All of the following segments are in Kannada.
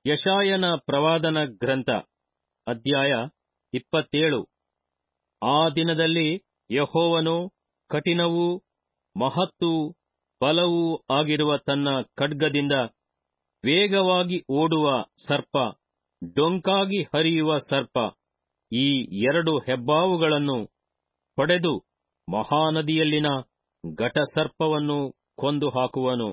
ಯಶಾಯನ ಪ್ರವಾದನ ಗ್ರಂಥ ಅಧ್ಯಾಯ ಇಪ್ಪತ್ತೇಳು ಆ ದಿನದಲ್ಲಿ ಯಹೋವನು ಕಠಿಣವೂ ಮಹತ್ತೂ ಬಲವೂ ಆಗಿರುವ ತನ್ನ ಖಡ್ಗದಿಂದ ವೇಗವಾಗಿ ಓಡುವ ಸರ್ಪ ಡೊಂಕಾಗಿ ಹರಿಯುವ ಸರ್ಪ ಈ ಎರಡು ಹೆಬ್ಬಾವುಗಳನ್ನು ಹೊಡೆದು ಮಹಾನದಿಯಲ್ಲಿನ ಘಟಸರ್ಪವನ್ನು ಕೊಂದು ಹಾಕುವನು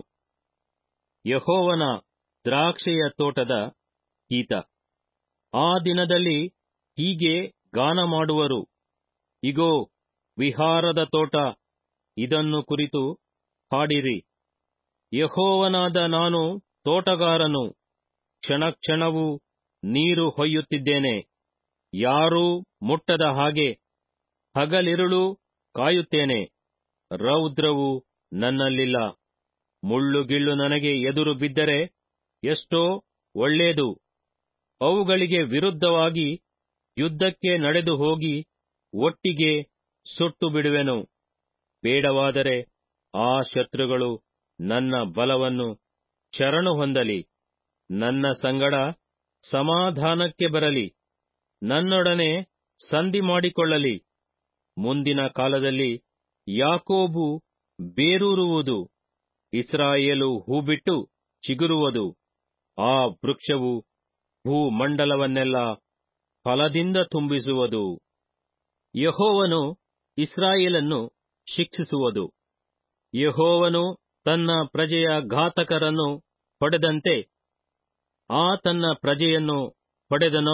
ಯಹೋವನ ದ್ರಾಕ್ಷೆಯ ತೋಟದ ಗೀತ ಆ ದಿನದಲ್ಲಿ ಹೀಗೆ ಗಾನ ಮಾಡುವರು ಇಗೋ ವಿಹಾರದ ತೋಟ ಇದನ್ನು ಕುರಿತು ಹಾಡಿರಿ ಯಹೋವನಾದ ನಾನು ತೋಟಗಾರನು ಕ್ಷಣ ಕ್ಷಣವೂ ನೀರು ಹೊಯ್ಯುತ್ತಿದ್ದೇನೆ ಯಾರೂ ಮುಟ್ಟದ ಹಾಗೆ ಹಗಲಿರುಳು ಕಾಯುತ್ತೇನೆ ರೌದ್ರವು ನನ್ನಲ್ಲಿಲ್ಲ ಮುಳ್ಳುಗಿಳ್ಳು ನನಗೆ ಎದುರು ಬಿದ್ದರೆ ಎಷ್ಟೋ ಒಳ್ಳೇದು ಅವುಗಳಿಗೆ ವಿರುದ್ಧವಾಗಿ ಯುದ್ಧಕ್ಕೆ ನಡೆದು ಹೋಗಿ ಒಟ್ಟಿಗೆ ಸುಟ್ಟು ಬಿಡುವೆನು ಬೇಡವಾದರೆ ಆ ಶತ್ರುಗಳು ನನ್ನ ಬಲವನ್ನು ಶರಣು ಹೊಂದಲಿ ನನ್ನ ಸಂಗಡ ಸಮಾಧಾನಕ್ಕೆ ಬರಲಿ ನನ್ನೊಡನೆ ಸಂಧಿ ಮಾಡಿಕೊಳ್ಳಲಿ ಮುಂದಿನ ಕಾಲದಲ್ಲಿ ಯಾಕೋಬು ಬೇರೂರುವುದು ಇಸ್ರಾಯೇಲು ಹೂಬಿಟ್ಟು ಚಿಗುರುವುದು ಆ ವೃಕ್ಷವು ಭೂಮಂಡಲವನ್ನೆಲ್ಲ ಫಲದಿಂದ ತುಂಬಿಸುವುದು ಯಹೋವನು ಇಸ್ರಾಯೇಲನ್ನು ಶಿಕ್ಷಿಸುವುದು ಯಹೋವನು ತನ್ನ ಪ್ರಜೆಯ ಘಾತಕರನ್ನು ಹೊಡೆದಂತೆ ಆ ತನ್ನ ಪ್ರಜೆಯನ್ನು ಹೊಡೆದನೋ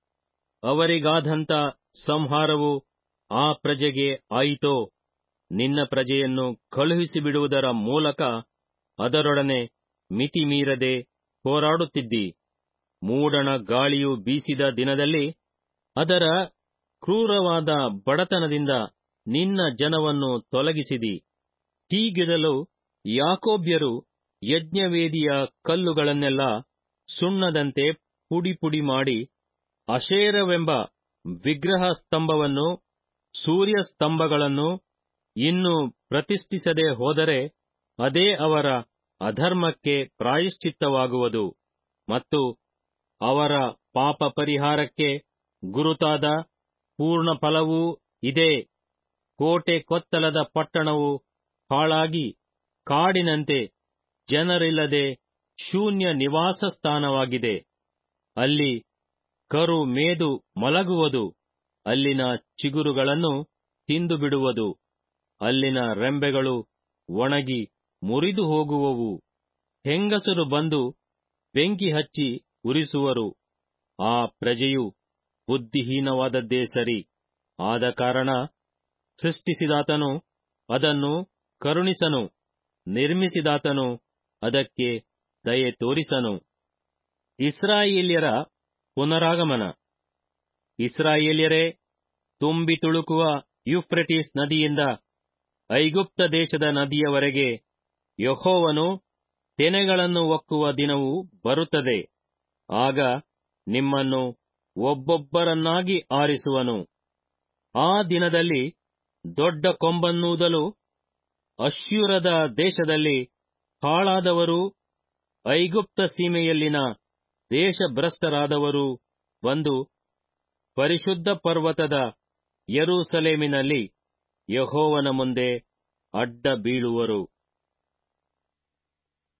ಅವರಿಗಾದಂಥ ಸಂಹಾರವು ಆ ಪ್ರಜೆಗೆ ಆಯಿತೋ ನಿನ್ನ ಪ್ರಜೆಯನ್ನು ಕಳುಹಿಸಿಬಿಡುವುದರ ಮೂಲಕ ಅದರೊಡನೆ ಮಿತಿ ಮೀರದೆ ಹೋರಾಡುತ್ತಿದ್ದಿ ಮೂಡಣ ಗಾಳಿಯು ಬೀಸಿದ ದಿನದಲ್ಲಿ ಅದರ ಕ್ರೂರವಾದ ಬಡತನದಿಂದ ನಿನ್ನ ಜನವನ್ನು ತೊಲಗಿಸಿದಿ ಹೀಗಿರಲು ಯಾಕೋಬ್ಯರು ಯಜ್ಞವೇದಿಯ ಕಲ್ಲುಗಳನ್ನೆಲ್ಲ ಸುಣ್ಣದಂತೆ ಪುಡಿ ಪುಡಿ ಮಾಡಿ ಅಶೇರವೆಂಬ ವಿಗ್ರಹ ಸ್ತಂಭವನ್ನು ಸೂರ್ಯ ಸ್ತಂಭಗಳನ್ನು ಇನ್ನು ಪ್ರತಿಷ್ಠಿಸದೆ ಹೋದರೆ ಅದೇ ಅವರ ಅಧರ್ಮಕ್ಕೆ ಪ್ರಾಯಶ್ಚಿತ್ತವಾಗುವುದು ಮತ್ತು ಅವರ ಪಾಪ ಪರಿಹಾರಕ್ಕೆ ಗುರುತಾದ ಪೂರ್ಣ ಫಲವೂ ಇದೇ ಕೋಟೆ ಕೊತ್ತಲದ ಪಟ್ಟಣವು ಹಾಳಾಗಿ ಕಾಡಿನಂತೆ ಜನರಿಲ್ಲದೆ ಶೂನ್ಯ ನಿವಾಸ ಸ್ಥಾನವಾಗಿದೆ ಅಲ್ಲಿ ಕರು ಮೇದು ಮಲಗುವುದು ಅಲ್ಲಿನ ಚಿಗುರುಗಳನ್ನು ತಿಂದು ಬಿಡುವುದು ಅಲ್ಲಿನ ರೆಂಬೆಗಳು ಒಣಗಿ ಮುರಿದು ಹೋಗುವವು ಹೆಂಗಸರು ಬಂದು ಬೆಂಕಿ ಹಚ್ಚಿ ಉರಿಸುವರು ಆ ಪ್ರಜೆಯು ಬುದ್ಧಿಹೀನವಾದದ್ದೇ ಸರಿ ಆದ ಕಾರಣ ಸೃಷ್ಟಿಸಿದಾತನು ಅದನ್ನು ಕರುಣಿಸನು ನಿರ್ಮಿಸಿದಾತನು ಅದಕ್ಕೆ ದಯೆ ತೋರಿಸನು ಇಸ್ರಾಯೇಲ್ಯರ ಪುನರಾಗಮನ ಇಸ್ರಾಯೇಲ್ಯರೇ ತುಂಬಿ ತುಳುಕುವ ಯುಫ್ರೆಟಿಸ್ ನದಿಯಿಂದ ಐಗುಪ್ತ ದೇಶದ ನದಿಯವರೆಗೆ ಯಹೋವನು ತೆನೆಗಳನ್ನು ಒಕ್ಕುವ ದಿನವು ಬರುತ್ತದೆ ಆಗ ನಿಮ್ಮನ್ನು ಒಬ್ಬೊಬ್ಬರನ್ನಾಗಿ ಆರಿಸುವನು ಆ ದಿನದಲ್ಲಿ ದೊಡ್ಡ ಕೊಂಬನ್ನೂದಲು ಅಶ್ಯೂರದ ದೇಶದಲ್ಲಿ ಹಾಳಾದವರು ಐಗುಪ್ತ ಸೀಮೆಯಲ್ಲಿನ ದೇಶಭ್ರಷ್ಟರಾದವರು ಬಂದು ಪರಿಶುದ್ಧ ಪರ್ವತದ ಯರೂಸಲೇಮಿನಲ್ಲಿ ಯಹೋವನ ಮುಂದೆ ಅಡ್ಡ ಬೀಳುವರು